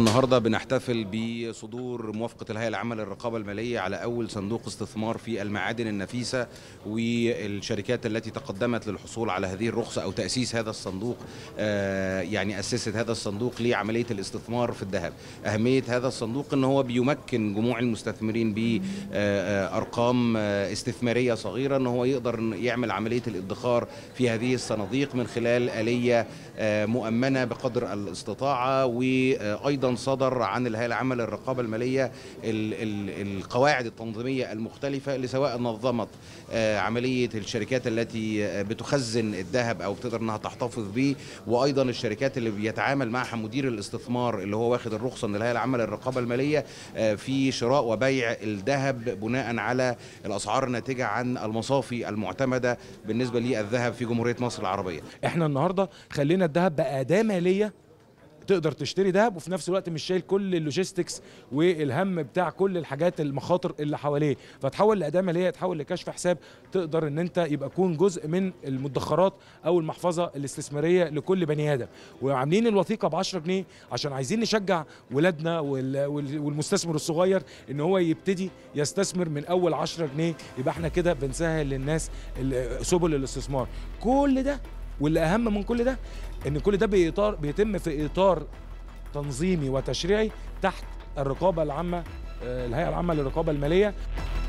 النهارده بنحتفل بصدور موافقه الهيئه العامه للرقابه الماليه على اول صندوق استثمار في المعادن النفيسه والشركات التي تقدمت للحصول على هذه الرخصه او تاسيس هذا الصندوق آه، يعني اسست هذا الصندوق لعمليه الاستثمار في الذهب. اهميه هذا الصندوق ان هو بيمكن جموع المستثمرين بارقام استثماريه صغيره ان هو يقدر يعمل عمليه الادخار في هذه الصناديق من خلال اليه آه، مؤمنه بقدر الاستطاعه وايضا صدر عن الهيئه العامه للرقابه الماليه ال- ال- القواعد التنظيميه المختلفه اللي سواء نظمت آه، عمليه الشركات التي آه، بتخزن الذهب او بتقدر انها تحتفظ به وايضا الشركات اللي بيتعامل معها مدير الاستثمار اللي هو واخد الرخصه من الهيئه العامه للرقابه الماليه آه، في شراء وبيع الذهب بناء على الاسعار الناتجه عن المصافي المعتمده بالنسبه للذهب في جمهوريه مصر العربيه احنا النهارده خلينا الذهب بقى اداه ماليه تقدر تشتري ذهب وفي نفس الوقت مش شايل كل اللوجيستكس والهم بتاع كل الحاجات المخاطر اللي حواليه فتحول لاداه ماليه تحول لكشف حساب تقدر ان انت يبقى يكون جزء من المدخرات او المحفظه الاستثماريه لكل بني ادم وعاملين الوثيقه ب 10 جنيه عشان عايزين نشجع ولادنا وال- وال- والمستثمر الصغير ان هو يبتدي يستثمر من اول 10 جنيه يبقى احنا كده بنسهل للناس ال- سبل الاستثمار كل ده واللي اهم من كل ده ان كل ده بإطار بيتم في اطار تنظيمي وتشريعي تحت الرقابه العامه آه، الهيئه العامه للرقابه الماليه